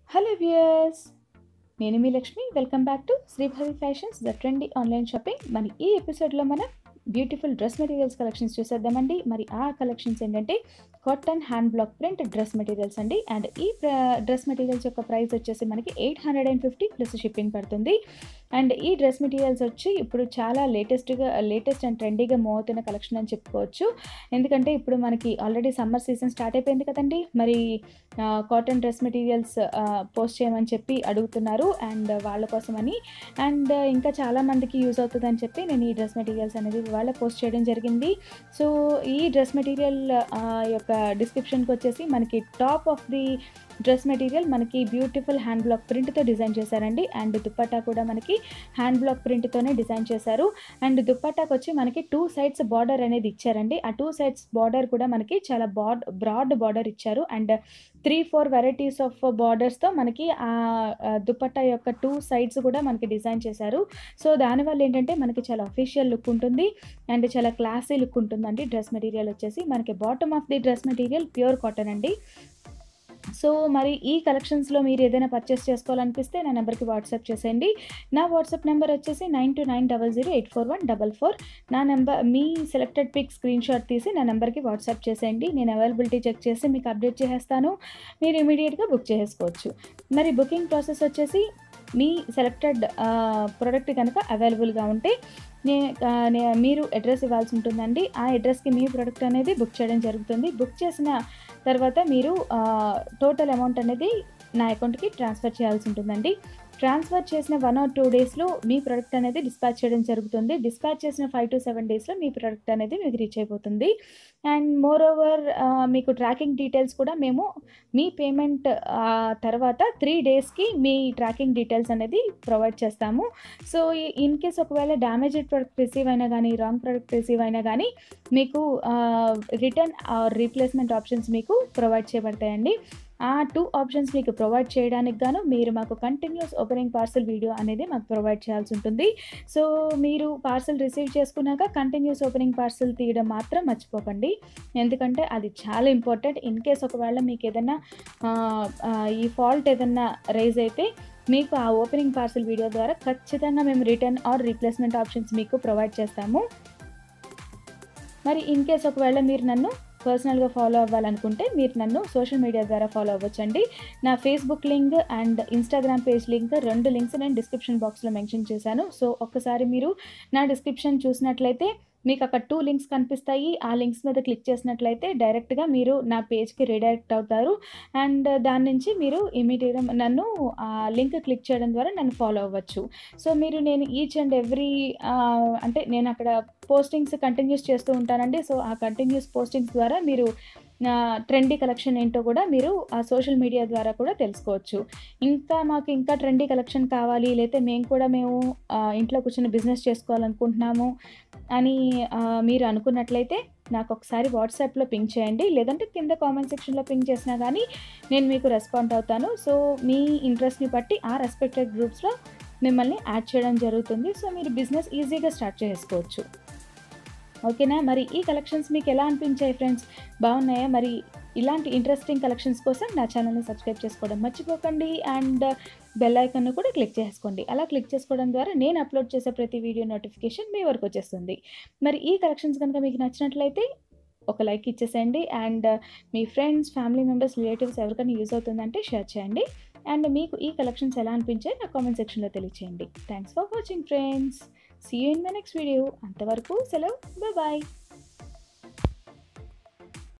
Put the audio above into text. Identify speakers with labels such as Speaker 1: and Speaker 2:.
Speaker 1: hello viewers నేను మీ Lakshmi welcome back to Sribhavi fashions the trendy online shopping మరి ఈ ఎపిసోడ్లో మనం బ్యూటిఫుల్ డ్రెస్ మెటీరియల్స్ కలెక్షన్స్ చూసేద్దామండి మరి ఆ కలెక్షన్స్ ఏంటంటే cotton hand block print dress materials అండి అండ్ ఈ డ్రెస్ మెటీరియల్స్ యొక్క ప్రైస్ వచ్చేసి మనకి eight hundred and fifty plus shipping పడుతుంది అండ్ ఈ డ్రెస్ మెటీరియల్స్ వచ్చి ఇప్పుడు చాలా లేటెస్ట్గా లేటెస్ట్ అండ్ ట్రెండీగా మూవ్ అవుతున్న కలెక్షన్ అని చెప్పుకోవచ్చు ఎందుకంటే ఇప్పుడు మనకి ఆల్రెడీ సమ్మర్ సీజన్ స్టార్ట్ అయిపోయింది కదండి మరి కాటన్ డ్రెస్ మెటీరియల్స్ పోస్ట్ చేయమని చెప్పి అడుగుతున్నారు అండ్ వాళ్ళ కోసమని అండ్ ఇంకా చాలా మందికి యూజ్ అవుతుందని చెప్పి నేను ఈ డ్రెస్ మెటీరియల్స్ అనేది ఇవాళ పోస్ట్ చేయడం జరిగింది సో ఈ డ్రెస్ మెటీరియల్ యొక్క డిస్క్రిప్షన్కి వచ్చేసి మనకి top of the dress material మనకి బ్యూటిఫుల్ హ్యాండ్ బ్లాక్ ప్రింట్తో డిజైన్ చేశారండి అండ్ దుప్పట్టా కూడా మనకి హ్యాండ్ బ్లాక్ ప్రింట్తోనే డిజైన్ చేశారు అండ్ దుప్పట్టాకి వచ్చి మనకి టూ సైడ్స్ బార్డర్ అనేది ఇచ్చారండి ఆ టూ సైడ్స్ బార్డర్ కూడా మనకి చాలా బాడ్ బ్రాడ్ బార్డర్ ఇచ్చారు and three four varieties of బార్డర్స్తో మనకి ఆ దుప్పట్టా యొక్క టూ సైడ్స్ కూడా మనకి డిజైన్ చేశారు సో దానివల్ల ఏంటంటే మనకి చాలా అఫీషియల్ లుక్ ఉంటుంది అండ్ చాలా క్లాసీ లుక్ ఉంటుందండి డ్రెస్ మెటీరియల్ వచ్చేసి మనకి bottom of the dress material pure cotton అండి సో మరి ఈ కలెక్షన్స్లో మీరు ఏదైనా పర్చేస్ చేసుకోవాలనిపిస్తే నా నెంబర్కి వాట్సాప్ చేసేయండి నా వాట్సాప్ నెంబర్ వచ్చేసి nine two nine double zero eight four one double four నా నెంబర్ మీ సెలెక్టెడ్ పిక్ స్క్రీన్ షాట్ తీసి నా నెంబర్కి వాట్సాప్ చేసేయండి నేను అవైలబిలిటీ చెక్ చేసి మీకు అప్డేట్ చేసేస్తాను మీరు ఇమీడియట్గా బుక్ చేసుకోవచ్చు మరి బుకింగ్ ప్రాసెస్ వచ్చేసి మీ సెలెక్టెడ్ ప్రోడక్ట్ కనుక అవైలబుల్గా ఉంటే నే మీరు అడ్రస్ ఇవ్వాల్సి ఉంటుందండి ఆ అడ్రస్కి మీ ప్రోడక్ట్ అనేది బుక్ చేయడం జరుగుతుంది బుక్ చేసిన తర్వాత మీరు టోటల్ అమౌంట్ అనేది నా అకౌంట్కి ట్రాన్స్ఫర్ చేయాల్సి ఉంటుందండి ట్రాన్స్ఫర్ చేసిన వన్ ఆర్ టూ డేస్లో మీ ప్రోడక్ట్ అనేది డిస్పాచ్ చేయడం జరుగుతుంది డిస్పాచ్ చేసిన ఫైవ్ టు సెవెన్ డేస్లో మీ ప్రోడక్ట్ అనేది మీకు రీచ్ అయిపోతుంది అండ్ మోర్ ఓవర్ మీకు ట్రాకింగ్ డీటెయిల్స్ కూడా మేము మీ పేమెంట్ తర్వాత త్రీ డేస్కి మీ ట్రాకింగ్ డీటెయిల్స్ అనేది ప్రొవైడ్ చేస్తాము సో ఇన్ కేస్ ఒకవేళ డ్యామేజ్డ్ ప్రోడక్ట్ రిసీవ్ అయినా కానీ రాంగ్ ప్రోడక్ట్ రిసీవ్ అయినా కానీ మీకు రిటర్న్ ఆర్ రీప్లేస్మెంట్ ఆప్షన్స్ మీకు ప్రొవైడ్ చేయబడతాయండి ఆ టూ ఆప్షన్స్ మీకు ప్రొవైడ్ చేయడానికి గాను మీరు మాకు కంటిన్యూస్ ఓపెనింగ్ పార్సల్ వీడియో అనేది మాకు ప్రొవైడ్ చేయాల్సి ఉంటుంది సో మీరు పార్సల్ రిసీవ్ చేసుకున్నాక కంటిన్యూస్ ఓపెనింగ్ పార్సల్ తీయడం మాత్రం మర్చిపోకండి ఎందుకంటే అది చాలా ఇంపార్టెంట్ ఇన్ కేస్ ఒకవేళ మీకు ఏదైనా ఈ ఫాల్ట్ ఏదైనా రైజ్ అయితే మీకు ఆ ఓపెనింగ్ పార్సల్ వీడియో ద్వారా ఖచ్చితంగా మేము రిటర్న్ ఆర్ రీప్లేస్మెంట్ ఆప్షన్స్ మీకు ప్రొవైడ్ చేస్తాము మరి ఇన్ కేస్ ఒకవేళ మీరు నన్ను పర్సనల్గా ఫాలో అవ్వాలనుకుంటే మీరు నన్ను సోషల్ మీడియా ద్వారా ఫాలో అవ్వచ్చండి నా Facebook link and Instagram page link రెండు లింక్స్ నేను డిస్క్రిప్షన్ బాక్స్లో మెన్షన్ చేశాను సో ఒక్కసారి మీరు నా డిస్క్రిప్షన్ చూసినట్లయితే మీకు అక్కడ టూ లింక్స్ కనిపిస్తాయి ఆ లింక్స్ మీద క్లిక్ చేసినట్లయితే డైరెక్ట్గా మీరు నా పేజ్కి రీడైరెక్ట్ అవుతారు అండ్ దాని నుంచి మీరు ఇమీడియట్గా నన్ను ఆ లింక్ క్లిక్ చేయడం ద్వారా నన్ను ఫాలో అవ్వచ్చు సో మీరు నేను ఈచ్ అండ్ ఎవ్రీ అంటే నేను అక్కడ పోస్టింగ్స్ కంటిన్యూస్ చేస్తూ ఉంటానండి సో ఆ కంటిన్యూస్ పోస్టింగ్స్ ద్వారా మీరు ట్రెండీ కలెక్షన్ ఏంటో కూడా మీరు ఆ సోషల్ మీడియా ద్వారా కూడా తెలుసుకోవచ్చు ఇంకా మాకు ఇంకా ట్రెండీ కలెక్షన్ కావాలి లేకపోతే మేము కూడా మేము ఇంట్లో కూర్చొని బిజినెస్ చేసుకోవాలనుకుంటున్నాము అని మీరు అనుకున్నట్లయితే నాకు ఒకసారి వాట్సాప్లో పింక్ చేయండి లేదంటే కింద కామెంట్ సెక్షన్లో పింక్ చేసినా కానీ నేను మీకు రెస్పాండ్ అవుతాను సో మీ ఇంట్రెస్ట్ని బట్టి ఆ రెస్పెక్టెడ్ గ్రూప్స్లో మిమ్మల్ని యాడ్ చేయడం జరుగుతుంది సో మీరు బిజినెస్ ఈజీగా స్టార్ట్ చేసుకోవచ్చు ఓకేనా మరి ఈ కలెక్షన్స్ మీకు ఎలా అనిపించాయి ఫ్రెండ్స్ బాగున్నాయా మరి ఇలాంటి ఇంట్రెస్టింగ్ కలెక్షన్స్ కోసం నా ఛానల్ని సబ్స్క్రైబ్ చేసుకోవడం మర్చిపోకండి అండ్ బెల్ ఐకన్ను కూడా క్లిక్ చేసుకోండి అలా క్లిక్ చేసుకోవడం ద్వారా నేను అప్లోడ్ చేసే ప్రతి వీడియో నోటిఫికేషన్ మీ వరకు వచ్చేస్తుంది మరి ఈ కలెక్షన్స్ కనుక మీకు నచ్చినట్లయితే ఒక లైక్ ఇచ్చేసేయండి అండ్ మీ ఫ్రెండ్స్ ఫ్యామిలీ మెంబర్స్ రిలేటివ్స్ ఎవరికైనా యూజ్ అవుతుందంటే షేర్ చేయండి అండ్ మీకు ఈ కలెక్షన్స్ ఎలా అనిపించాయి నా కామెంట్ సెక్షన్లో తెలియచేయండి thanks for watching friends see you in my next video అంతవరకు సెలవు బాయ్